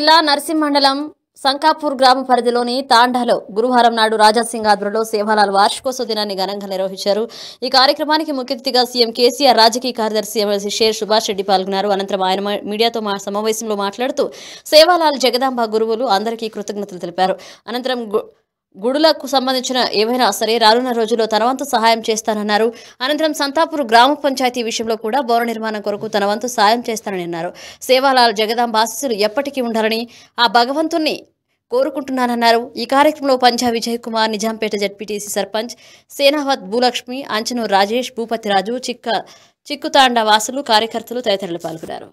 జిల్లా నర్సింగ్ మండలం సంకాపూర్ గ్రామ పరిధిలోని తాండాలో గురువారం నాడు రాజాసింగ్ ఆధ్వర్యంలో సేవాలాల్ వార్షికోత్సవ దినాన్ని ఘనంగా నిర్వహించారు ఈ కార్యక్రమానికి ముఖ్య అతిథిగా సీఎం కేసీఆర్ రాజకీయ కార్యదర్శి ఎమ్మెల్సీ షేర్ సుభాష్ రెడ్డి పాల్గొన్నారు అనంతరం ఆయన మా- మీడియాతో మా సమావేశంలో మాట్లాడుతూ సేవాలాల్ జగదాంబ గురువులు అందరికీ కృతజ్ఞతలు తెలిపారు అనంతరం గు- గుడులకు సంబంధించిన ఏవైనా సరే రానున్న రోజుల్లో తన వంతు సహాయం చేస్తానన్నారు అనంతరం సంతాపూర్ గ్రామ పంచాయతీ విషయంలో కూడా భవన నిర్మాణం కొరకు తన వంతు సాయం చేస్తానని అన్నారు సేవాలాల్ జగదాంబ ఆశీస్సులు ఎప్పటికీ ఉండాలని ఆ భగవంతుణ్ణి కోరుకుంటున్నానన్నారు ఈ కార్యక్రమంలో పంజా విజయ్ కుమార్ నిజాంపేట జడ్పీటీసీ సర్పంచ్ సేనావత్ భూలక్ష్మి అంచనూరు రాజేష్ భూపతిరాజు చిక్క చిక్కుతాండ వాసులు కార్యకర్తలు తదితరులు పాల్గొన్నారు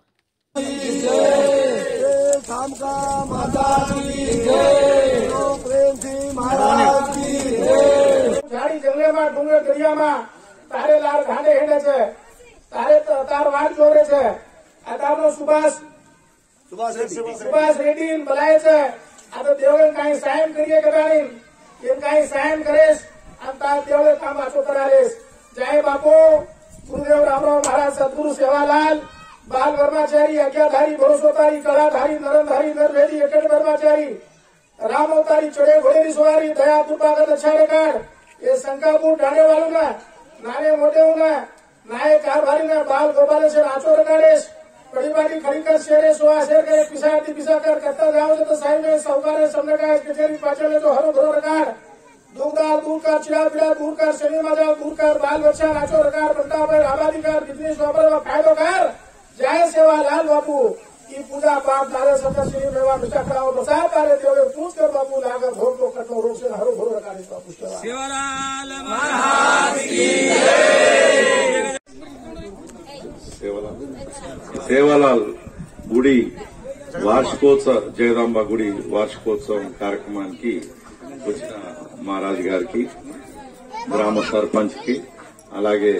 शाम का माता की जय प्रेम सिंह महाराज की जय ઝાડી જંગલેમાં ડુંગર દરિયામાં તારે લાર ઘાંડે હેડે છે તારે ત- તાર વાટ જોડે છે આ તારનો સુભાષ सुभाष रेड्डी સુભાષ રેડ્ડી બોલાય છે આ તો દેવળે કાંઈ સાયમ કરીએ કદાણી એમ કાંઈ સાયમ કરેશ આમ તાર દેવળે કામ આછો કરારેશ જય બાપુ ગુરુદેવ રામરાવ મહારાજ સદગુરુ સેવાલાલ બાલ બ્રહ્માચારી આજ્ઞાધારી ભરોસોતારી કળાધારી નરનધારી નરભેદી એકટ બ્રહ્માચારી રામ અવતારી ચડે ઘોડેરી સવારી દયા કૃપાગત અછાડે કાઢ એ શંકાપુર ઢાળે વાળું ના નાને મોટે ના નાય કાર ભારી ના બાલ ગોપાલે છે નાચો રગાડેશ કડીબાડી ખડીકર શેરે સોવા શેર કરે પિસાતી પિસા કર કરતા જાઓ છો તો સાહેબ ને સૌકારે સમનકાય કચેરી પાછળ તો હરો ભરો રગાડ દુઃખદાર દૂર કર ચીડા પીડા દૂર કર શરીરમાં જાઓ દૂર કર બાલ બચ્ચા નાચો રગાડ બનતા પર આબાદી કર બિઝનેસ વાપરવા ફાયદો કર જય સેવા લાલ બાપુ की पूजा पाठ नारे सत्य श्री मेवा मिठा खाओ प्रसाद तारे देवे पूछ कर बापू लागर भोग को कटो रोग से हरो भरो रखा बापू सेवा సేవలాల్ సేవలాల్ గుడి వార్షికోత్సవ జగదాంబ గుడి వార్షికోత్సవం కార్యక్రమానికి వచ్చిన మహారాజు గారికి గ్రామ సర్పంచ్ కి అలాగే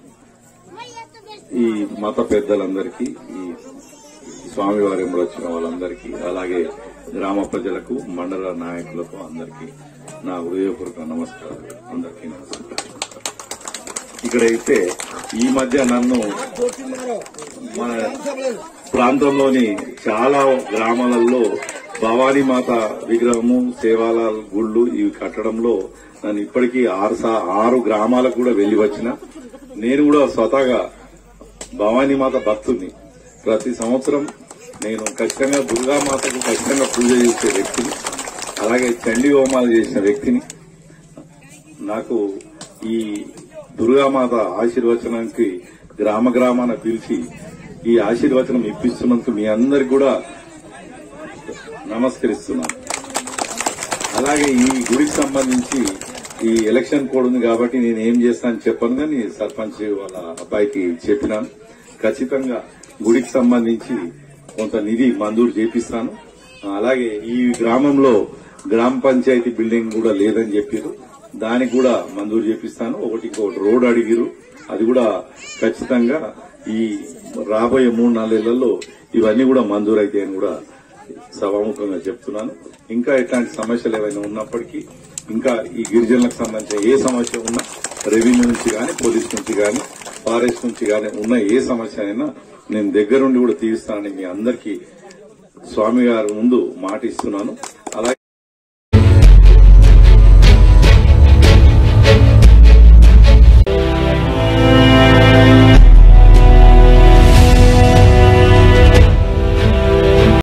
ఈ మత పెద్దలందరికీ ఈ స్వామివారి వచ్చిన వాళ్ళందరికీ అలాగే గ్రామ ప్రజలకు మండల నాయకులకు అందరికీ నా హృదయపూర్వక నమస్కారాలు అందరికీ నమస్కారం ఇక్కడైతే ఈ మధ్య నన్ను మన ప్రాంతంలోని చాలా గ్రామాలలో భవానీ మాత విగ్రహము సేవాలాల్ గుళ్ళు ఇవి కట్టడంలో నన్ను ఇప్పటికీ ఆరు సా- ఆరు గ్రామాలకు కూడా వెళ్లి వచ్చిన నేను కూడా స్వతహాగా భవానీ మాత భక్తుని ప్రతి సంవత్సరం నేను ఖచ్చితంగా దుర్గామాతకు ఖచ్చితంగా పూజ చేసే వ్యక్తిని అలాగే చండీ హోమాలు చేసిన వ్యక్తిని నాకు ఈ దుర్గామాత ఆశీర్వచనానికి గ్రామ గ్రామాన పిలిచి ఈ ఆశీర్వచనం ఇప్పిస్తున్నందుకు మీ అందరికి కూడా నమస్కరిస్తున్నాను అలాగే ఈ గుడికి సంబంధించి ఈ ఎలక్షన్ కోడ్ ఉంది కాబట్టి నేను ఏం చేస్తానని చెప్పను కానీ సర్పంచ్ వాళ్ళ అబ్బాయికి చెప్పినాను ఖచ్చితంగా గుడికి సంబంధించి కొంత నిధి మంజూరు చేపిస్తాను అలాగే ఈ గ్రామంలో గ్రామ పంచాయతీ బిల్డింగ్ కూడా లేదని చెప్పారు దానికి కూడా మంజూరు చేపిస్తాను ఒకటి ఇంకొకటి రోడ్ అడిగిరు అది కూడా ఖచ్చితంగా ఈ రాబోయే మూడు నాలుగేళ్లలో ఇవన్నీ కూడా మంజూరు అవుతాయని కూడా సభాముఖంగా చెప్తున్నాను ఇంకా ఇట్లాంటి సమస్యలు ఏవైనా ఉన్నప్పటికీ ఇంకా ఈ గిరిజనులకు సంబంధించిన ఏ సమస్య ఉన్నా రెవెన్యూ నుంచి గాని పోలీస్ నుంచి గాని ఫారెస్ట్ నుంచి గాని ఉన్న ఏ సమస్య అయినా నేను దగ్గరుండి కూడా తీరుస్తానని మీ అందరికీ స్వామి గారి ముందు మాట ఇస్తున్నాను